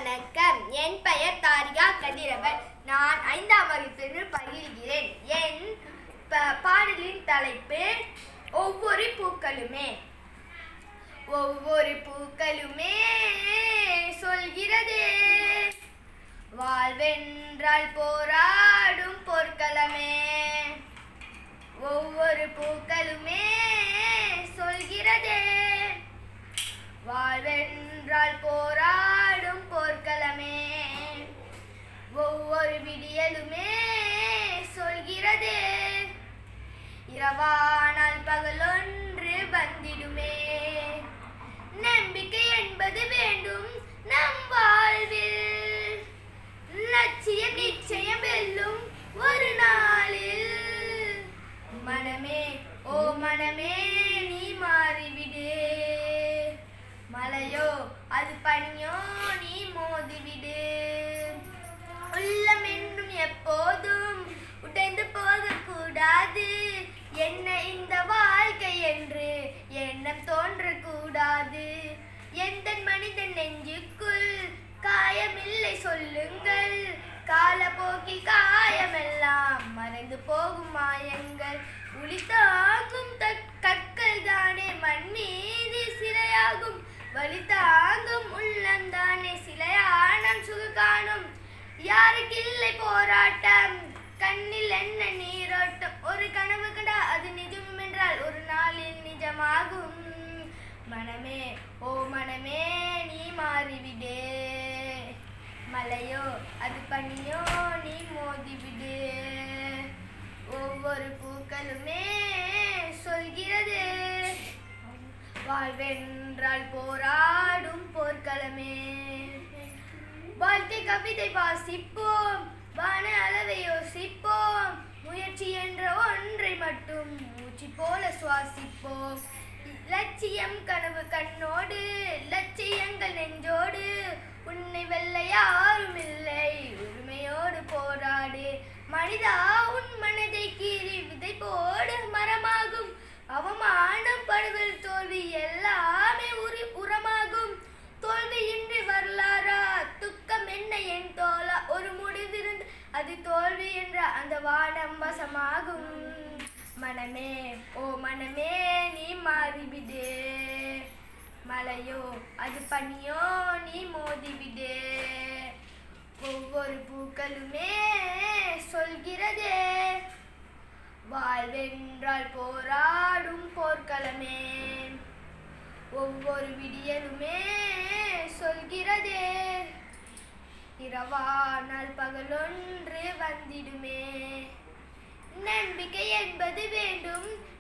வணக்கம் என் பெயர் தாரிகா கதிரவன் நான் ஐந்தாம் வகுப்பில் பயில்கிறேன் என் ப- பாடலின் தலைப்பு ஒவ்வொரு பூக்களுமே ஒவ்வொரு பூக்களுமே சொல்கிறதே வாழ்வென்றால் போராடும் போர்க்களமே ஒவ்வொரு பூக்களுமே சொல்கிறதே வாழ்வென்றால் போராடும் போர்க்களமே ஒவ்வொரு விடியலுமே சொல்கிறதே இரவானால் பகலொன்று வந்திடுமே நம்பிக்கை என்பது வேண்டும் நம் வாழ்வில் லட்சியம் நிச்சயம் வெல்லும் ஒரு நாளில் மனமே ஓ மனமே நீ மாறிவிடு மலையோ அது பனியோ நீ மோதிவிடு உள்ளம் என்றும் எப்போதும் உடைந்து போகக்கூடாது என்ன இந்த வாழ்க்கை என்று எண்ணம் தோன்றக்கூடாது எந்த மனிதன் நெஞ்சுக்குள் காயமில்லை சொல்லுங்கள் காலப்போக்கில் காயமெல்லாம் மறைந்து போகும் மாயங்கள் உளி தாங்கும் தக்- கற்கள் தானே மண் மீது சிலையாகும் வழி தாங்கும் உள்ளம் தானே சிலையானம் சுக காணும் யாருக்கில்லை போராட்டம் கண்ணில் என்ன நீரோட்டம் ஒரு கனவு கண்டா அது நிஜம் என்றால் ஒரு நாளில் நிஜமாகும் மனமே ஓ மனமே நீ மாறிவிடு மலையோ அது பனியோ நீ மோதிவிடு ஒவ்வொரு பூக்களுமே சொல்கிறது வாழ்வென்றால் போராடும் போர்க்களமே வாழ்க்கை கவிதை வாசிப்போம் வான அளவை யோசிப்போம் முயற்சி என்ற ஒன்றை மட்டும் மூச்சு போல சுவாசிப்போம் லட்சியம் கனவு கண்ணோடு லட்சியங்கள் நெஞ்சோடு உன்னை வெல்ல யாரும் இல்லை உரிமையோடு போராடு மனிதா உன் மனதை கீறி விதை போடு மரமாகும் அவமானம் படுதல் தோல்வி எல்லாமே உரி உரமாகும் தோல்வியின்றி வரலாறா துக்கம் என்ன என் தோலா ஒரு முடிவிருந்து அது தோல்வி என்ற அந்த வானம் வசமாகும் மனமே ஓ மனமே நீ மாறிவிடு மலையோ அது பனியோ நீ மோதிவிடு ஒவ்வொரு பூக்களுமே சொல்கிறதே வாழ்வென்றால் போராடும் போர்க்களமே ஒவ்வொரு விடியலுமே சொல்கிறதே இரவானால் பகலொன்று வந்திடுமே நம்பிக்கை என்பது வேண்டும்